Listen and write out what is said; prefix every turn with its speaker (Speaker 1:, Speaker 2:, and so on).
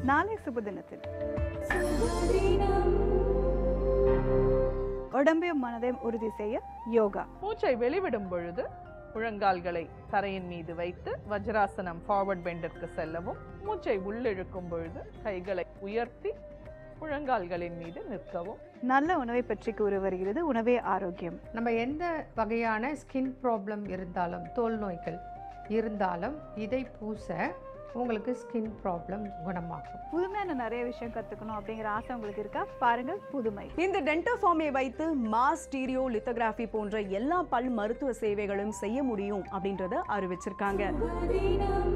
Speaker 1: நாளை சுபதினத்தில் உடம்பையும் மனதையும் உறுதி செய்ய யோகா
Speaker 2: மூச்சை வெளிவிடும் பொழுது முழங்கால்களை தரையின் மீது வைத்து வஜ்ராசனம் ஃபார்வர்ட் பெண்டிற்கு செல்லவும் மூச்சை உள்ளிழுக்கும் பொழுது கைகளை உயர்த்தி முழங்கால்களின் மீது நிற்கவும்
Speaker 1: நல்ல உணவை பற்றி கூறி வருகிறது உணவே ஆரோக்கியம்
Speaker 3: நம்ம எந்த வகையான ஸ்கின் ப்ராப்ளம் இருந்தாலும் தோல் நோய்கள் இருந்தாலும் இதை பூச உங்களுக்கு ஸ்கின் ப்ராப்ளம் குணமாகும்
Speaker 1: புதுமையான நிறைய விஷயம் கத்துக்கணும் அப்படிங்கிற ஆசை உங்களுக்கு இருக்கா பாருங்கள் புதுமை
Speaker 4: இந்த டென்டோஃபார்மை வைத்து மாஸ் ஸ்டீரியோ லித்தோகிராஃபி போன்ற எல்லா பல் மருத்துவ சேவைகளும் செய்ய முடியும் அப்படின்றத அறிவிச்சிருக்காங்க